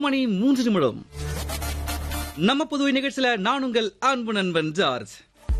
மணி மூன்று நிமிடம் நம்ம புதுவை நிகழ்ச்சியில நான் உங்கள் அன்பு நண்பன் ஜார்ஜ்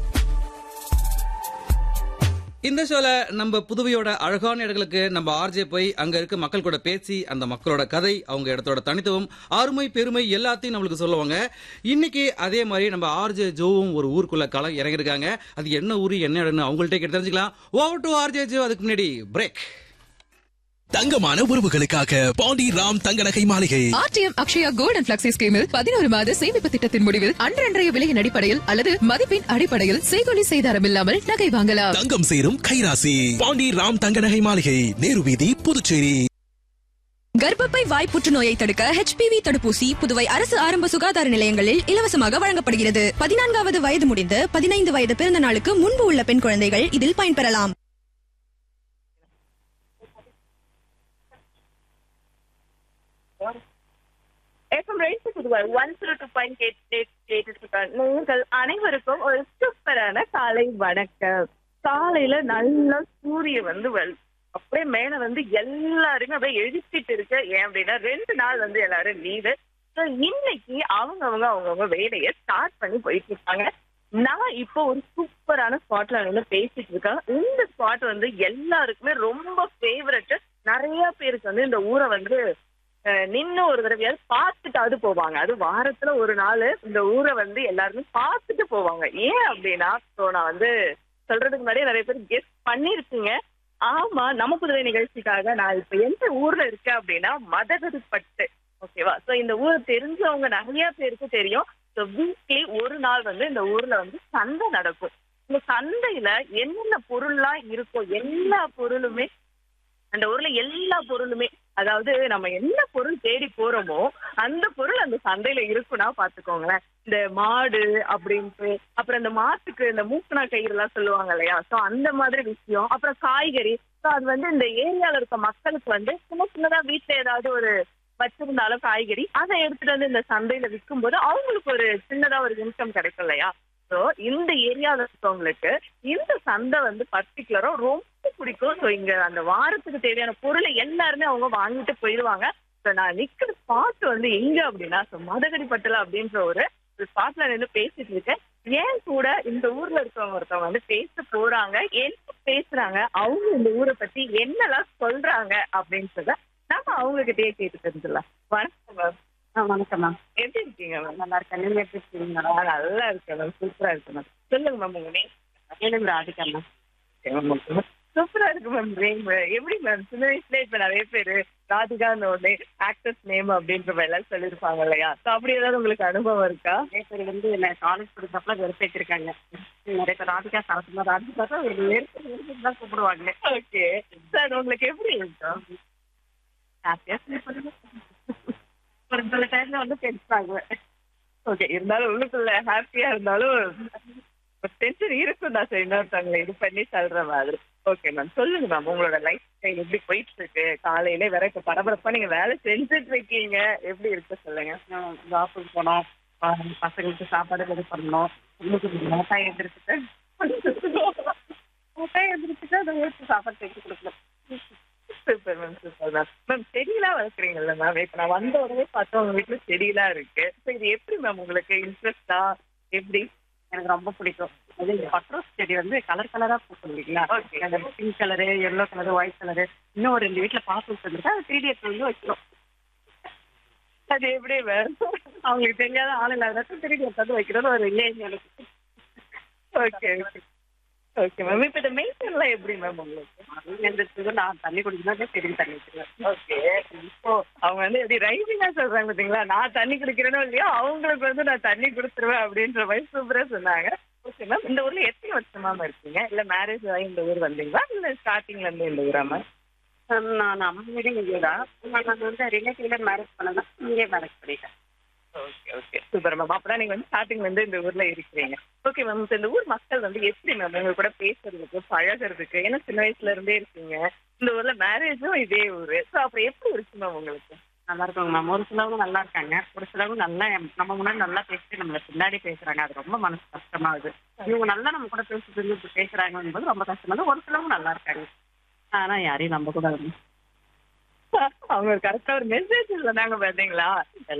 இந்த ஷோல நம்ம புதுவையோட அழகான இடங்களுக்கு நம்ம ஆர்ஜே போய் அங்க இருக்க மக்கள் கூட பேசி அந்த மக்களோட கதை அவங்க இடத்தோட தனித்துவம் அருமை பெருமை எல்லாத்தையும் நம்மளுக்கு சொல்லுவாங்க இன்னைக்கு அதே மாதிரி நம்ம ஆர்ஜே ஜோவும் ஒரு ஊருக்குள்ள களம் இறங்கிருக்காங்க அது என்ன ஊரு என்ன இடம்னு அவங்கள்ட்ட கேட்டு தெரிஞ்சுக்கலாம் ஓவர் டு ஆர்ஜே ஜோ அதுக்கு முன்னாடி பிரேக் தங்கமான உறவுகளுக்காக பாண்டி ராம் தங்க நகை மாளிகை RTM Akshaya gold and flexi ஸ்கீமில் பதினோரு மாத சேமிப்பு திட்டத்தின் முடிவில் அன்றன்றைய விலையின் அடிப்படையில் அல்லது மதிப்பின் அடிப்படையில் செய்கொலி செய்தாரம் இல்லாமல் நகை வாங்கலாம் தங்கம் சேரும் கைராசி பாண்டி ராம் தங்க நகை மாளிகை நேரு வீதி புதுச்சேரி கர்ப்பப்பை வாய் புற்றுநோயை தடுக்க ஹெச்பிவி தடுப்பூசி புதுவை அரசு ஆரம்ப சுகாதார நிலையங்களில் இலவசமாக வழங்கப்படுகிறது பதினான்காவது வயது முடிந்து பதினைந்து வயது பிறந்த நாளுக்கு முன்பு உள்ள பெண் குழந்தைகள் இதில் பயன்பெறலாம் எஃப்எம் ரைட் புதுவாய் ஒன் ஜீரோ டூ பாயிண்ட் கேட்டு நீங்கள் அனைவருக்கும் ஒரு சூப்பரான காலை வணக்கம் காலையில நல்ல சூரியன் வந்து வல் அப்படியே மேல வந்து எல்லாருமே அப்படியே எழுப்பிட்டு இருக்கு ஏன் அப்படின்னா ரெண்டு நாள் வந்து எல்லாரும் லீவு ஸோ இன்னைக்கு அவங்கவங்க அவங்கவுங்க வேலையை ஸ்டார்ட் பண்ணி போயிட்டு இருக்காங்க நான் இப்போ ஒரு சூப்பரான ஸ்பாட்ல வந்து பேசிட்டு இருக்கேன் இந்த ஸ்பாட் வந்து எல்லாருக்குமே ரொம்ப ஃபேவரட் நிறைய பேருக்கு வந்து இந்த ஊரை வந்து அஹ், நின்னு ஒரு தடவையாவது பார்த்துட்டாவது போவாங்க அது வாரத்துல ஒரு நாள் இந்த ஊரை வந்து எல்லாருமே பார்த்துட்டு போவாங்க ஏன் அப்படின்னா ஸோ நான் வந்து சொல்றதுக்கு முன்னாடியே நிறைய பேர் கெஸ்ட் பண்ணிருக்கீங்க ஆமா நம்ம புதுவை நிகழ்ச்சிக்காக நான் இப்ப எந்த ஊர்ல இருக்கேன் அப்படின்னா மதகதுப்பட்டு ஓகேவா சோ இந்த ஊரை தெரிஞ்சவங்க நிறைய பேருக்கு தெரியும் ஸோ வீக்லி ஒரு நாள் வந்து இந்த ஊர்ல வந்து சந்தை நடக்கும் இந்த சந்தையில என்னென்ன பொருள்லாம் இருக்கோ எல்லா பொருளுமே அந்த ஊர்ல எல்லா பொருளுமே அதாவது நம்ம என்ன பொருள் தேடி போறோமோ அந்த பொருள் அந்த சந்தையில இருக்குன்னா பாத்துக்கோங்களேன் இந்த மாடு அப்படின்ட்டு அப்புறம் இந்த மாட்டுக்கு இந்த மூக்குனா கயிறு எல்லாம் சொல்லுவாங்க இல்லையா சோ அந்த மாதிரி விஷயம் அப்புறம் காய்கறி சோ அது வந்து இந்த ஏரியால இருக்க மக்களுக்கு வந்து சின்ன சின்னதா வீட்டுல ஏதாவது ஒரு வச்சிருந்தாலும் காய்கறி அதை எடுத்துட்டு வந்து இந்த சந்தையில விற்கும் போது அவங்களுக்கு ஒரு சின்னதா ஒரு இன்கம் கிடைக்கும் இல்லையா சோ இந்த ஏரியால இருக்கவங்களுக்கு இந்த சந்தை வந்து பர்டிகுலரா ரொம்ப பிடிக்கும் சோ இங்க அந்த வாரத்துக்கு தேவையான பொருளை எல்லாருமே அவங்க வாங்கிட்டு போயிடுவாங்க சோ நான் நிக்கிற ஸ்பாட் வந்து எங்க அப்படின்னா சோ மதகடிப்பட்டல அப்படின்ற ஒரு ஸ்பாட்ல நின்று பேசிட்டு இருக்கேன் ஏன் கூட இந்த ஊர்ல இருக்கவங்க ஒருத்தவங்க வந்து பேச போறாங்க என்ன பேசுறாங்க அவங்க இந்த ஊரை பத்தி என்னெல்லாம் சொல்றாங்க அப்படின்றத நம்ம அவங்க கிட்டயே கேட்டு தெரிஞ்சிடலாம் வணக்கம் மேம் வணக்கம் மேம் எப்படி இருக்கீங்க மேம் நல்லா இருக்கேன் நீங்க எப்படி இருக்கீங்க நல்லா இருக்கேன் மேம் சூப்பரா இருக்கு மேம் சொல்லுங்க மேம் உங்க நேம் எனக்கு ராதிகா மேம் சூப்பரா இருக்கு மேம் நேம் எப்படி மேம் சின்ன வயசுல இப்ப நிறைய பேரு ராதிகான்னு ஒண்ணு ஆக்டர்ஸ் நேம் அப்படின்ற மாதிரி எல்லாம் சொல்லிருப்பாங்க இல்லையா சோ அப்படி ஏதாவது உங்களுக்கு அனுபவம் இருக்கா நிறைய பேர் வந்து என்ன காலேஜ் படிக்கிறப்பல வெறுப்பேற்றிருக்காங்க நிறைய பேர் ராதிகா சரத்மா ராதிகா தான் ஒரு வெறுப்பு வெறுப்பு தான் கூப்பிடுவாங்க ஓகே சார் உங்களுக்கு எப்படி இருக்கும் ஹாப்பியா ஃபீல் பண்ணுங்க ஒரு சில டைம்ல வந்து பேசுறாங்க ஓகே இருந்தாலும் உள்ளுக்குள்ள ஹாப்பியா இருந்தாலும் ஒரு டென்ஷன் இருக்கும் தான் சார் இன்னொருத்தவங்களை இது பண்ணி சொல்ற மாதிரி ஓகே மேம் சொல்லுங்க மேம் உங்களோட லைஃப் ஸ்டைல் எப்படி போயிட்டு இருக்கு காலையில வேற இப்ப பரபரப்பா நீங்க வேலை செஞ்சுட்டு இருக்கீங்க எப்படி இருக்கு சொல்லுங்க ஜாப்புக்கு போனோம் ப- பசங்களுக்கு சாப்பாடு ரெடி பண்ணணும் உங்களுக்கு மோட்டாய் எந்திரிச்சிட்டு மோட்டாய் எந்திரிச்சிட்டு அதை ஊற்றி சாப்பாடு செஞ்சு கொடுக்கணும் super ma'am super ma'am ma'am செடியெல்லாம் வளர்க்குறீங்கல்ல மேம் இப்ப நான் வந்த உடனே பார்த்தா உங்க வீட்டுல செடியெல்லாம் இருக்கு So, இது எப்படி மேம் உங்களுக்கு இன்ட்ரெஸ்டா எப்படி எனக்கு ரொம்ப பிடிக்கும் அது இந்த பட்ரோஸ் செடி வந்து கலர் கலரா பூக்கும் இல்லைங்களா Okay. அந்த pink colour yellow colour white colour இன்னும் ஒரு ரெண்டு வீட்டுல பார்த்து வச்சிருந்துருக்கு அது த்ரீ டேஸ் வந்து வைக்கிறோம் அது எப்படி மேம் அவங்களுக்கு தெரியாத ஆள் இல்லாத த்ரீ டேஸ் வந்து வைக்கிறது ஒரு இல்லைன்னு எனக்கு ஓகே ஓகே மேம் இப்ப இந்த மெயின்டைன்லாம் எப்படி மேம் உங்களுக்கு அது எந்திரிச்சது நான் தண்ணி குடிக்கணும் சரி தண்ணி வச்சிருவேன் ஓகே இப்போ அவங்க வந்து எப்படி ரைசிங்கா சொல்றாங்க பாத்தீங்களா நான் தண்ணி குடிக்கிறேனோ இல்லையோ அவங்களுக்கு வந்து நான் தண்ணி கொடுத்துருவேன் அப்படின்ற மாதிரி சூப்பரா சொன்னாங்க ஓகே மேம் இந்த ஊர்ல எத்தனை வருஷமா மேம் இருக்கீங்க இல்ல மேரேஜ் ஆகி இந்த ஊர் வந்தீங்களா இல்ல ஸ்டார்டிங்ல இருந்து இந்த ஊரா மேம் நான் நம்ம வீடு இங்கே தான் நான் வந்து ரிலேட்டிவ்ல மேரேஜ் பண்ணதான் இங்கே மேரேஜ் பண்ணிட்டேன் ஓகே ஓகே சூப்பர் மேம் அப்பதான் நீங்க வந்து ஸ்டார்டிங்ல இருந்து இந்த ஊர்ல இருக்கிறீங்க ஓகே மேம் இப்போ இந்த ஊர் மக்கள் வந்து எப்படி மேம் உங்க கூட பேசுறதுக்கு பழகுறதுக்கு ஏன்னா சின்ன வயசுல இருந்தே இருக்கீங்க இந்த ஊர்ல மேரேஜும் இதே ஊரு ஸோ அப்புறம் எப்படி இருக்கு மேம் உங்களுக்கு நல்லா இருக்குங்க மேம் ஒரு சிலவங்க நல்லா இருக்காங்க ஒரு சிலவங்க நல்லா எம்- நம்ம முன்னாடி நல்லா பேசிட்டு நம்மள பின்னாடி பேசுறாங்க அது ரொம்ப மனசு கஷ்டமாகுது இவங்க நல்லா நம்ம கூட பேசிட்டு இருந்து பேசுறாங்கன்னு போது ரொம்ப கஷ்டமா இருக்கு ஒரு சிலவங்க நல்லா இருக்காங்க ஆனா யாரையும் நம்ப கூடாது அவங்க கரெக்டா ஒரு மெசேஜ் சொன்னாங்க பாத்தீங்களா